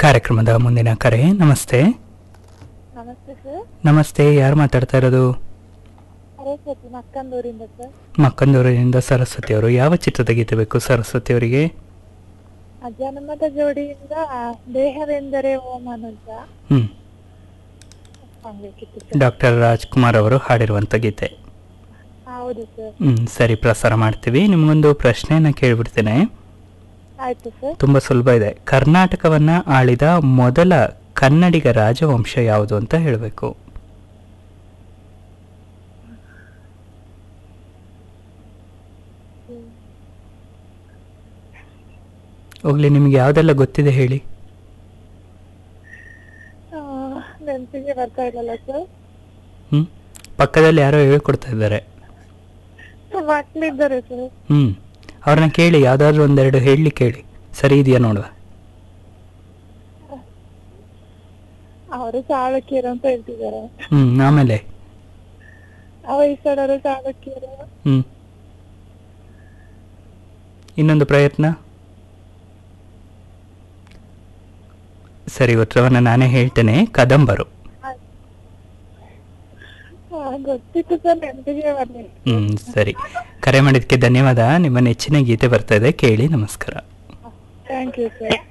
ಕಾರ್ಯಕ್ರಮದ ಮುಂದಿನ ಕರೆ ನಮಸ್ತೆ ನಮಸ್ತೆ ಸರ್ ನಮಸ್ತೆ ಯಾರು ಮಾತಾಡ್ತಾ ಇರೋದು ಸರಸ್ವತಿ ಮಕ್ಕಂದೂರಿಂದ ಸರ್ ಮಕ್ಕಂದೂರಿನಿಂದ ಸರಸ್ವತಿ ಅವರು ಯಾವ ಚಿತ್ರದ ಗೀತೆ ಬೇಕು ಸರಸ್ವತಿ ಅವರಿಗೆ ಜನ್ಮದ ಜೋಡಿಯಿಂದ ದೇಹವೆಂದರೆ ಓ ಮನುಜ ಹ್ಮ್ ಸಾಂಗ್ ಬೇಕಿತ್ತು ಸರ್ ಡಾಕ್ಟರ್ ರಾಜ್ಕುಮಾರ್ ಅವರು ಹಾಡಿರುವಂಥ ಗೀತೆ ಹೌದು ಸರ್ ಹ್ಮ್ ಸರಿ ಪ್ರಸಾರ ಮಾಡ್ತೀವಿ ನಿಮಗೊಂದು ಪ್ರಶ್ನೆಯನ್ನ ಕೇಳ್ಬಿಡ್ತೇನೆ ಆಯ್ತು ಸರ್ ತುಂಬಾ ಸುಲಭ ಇದೆ ಕರ್ನಾಟಕವನ್ನ ಆಳಿದ ಮೊದಲ ಕನ್ನಡಿಗ ರಾಜವಂಶ ಯಾವುದು ಅಂತ ಹೇಳಬೇಕು ಹೋಗ್ಲಿ ನಿಮ್ಗೆ ಯಾವ್ದೆಲ್ಲ ಗೊತ್ತಿದೆ ಹೇಳಿ ಆ, ನೆನ್ಪಿಗೆ ಬರ್ತಾ ಇಲ್ಲಲ್ಲ ಸರ್ ಹ್ಮ್ ಪಕ್ಕದಲ್ಲಿ ಯಾರೋ ಹೇಳ್ಕೊಡ್ತಾ ಇದ್ದಾರೆ ಮಕ್ಳಿದ್ದಾರೆ ಸರ್ ಹ್ಮ್ ಅವ್ರನ್ನ ಕೇಳಿ ಯಾವ್ದಾದ್ರು ಒಂದೆರಡು ಹೇಳಿ ಕೇಳಿ ಸರಿ ಇದೆಯಾ ನೋಡುವ ಅವರು ಚಾಲುಕ್ಯರು ಅಂತ ಹೇಳ್ತಿದ್ದಾರೆ ಹ್ಮ್ ಆಮೇಲೆ ವಯಸ್ಸಾಡೋರು ಚಾಲುಕ್ಯರು ಹ್ಮ್ ಇನ್ನೊಂದು ಪ್ರಯತ್ನ ಸರಿ ಉತ್ತರವನ್ನು ನಾನೇ ಹೇಳ್ತೇನೆ ಕದಂಬರು ಆ, ಗೊತ್ತಿತ್ತು ಸರ್ ನೆನಪಿಗೆ ಬರ್ಲಿಲ್ಲ ಹ್ಮ್ ಸರಿ ಕರೆ ಮಾಡಿದ್ದಕ್ಕೆ ಧನ್ಯವಾದ ನಿಮ್ಮ ನೆಚ್ಚಿನ ಗೀತೆ ಬರ್ತಾ ಇದೆ ಕೇಳಿ ನಮಸ್ಕಾರ ಥ್ಯಾಂಕ್ ಯು ಸರ್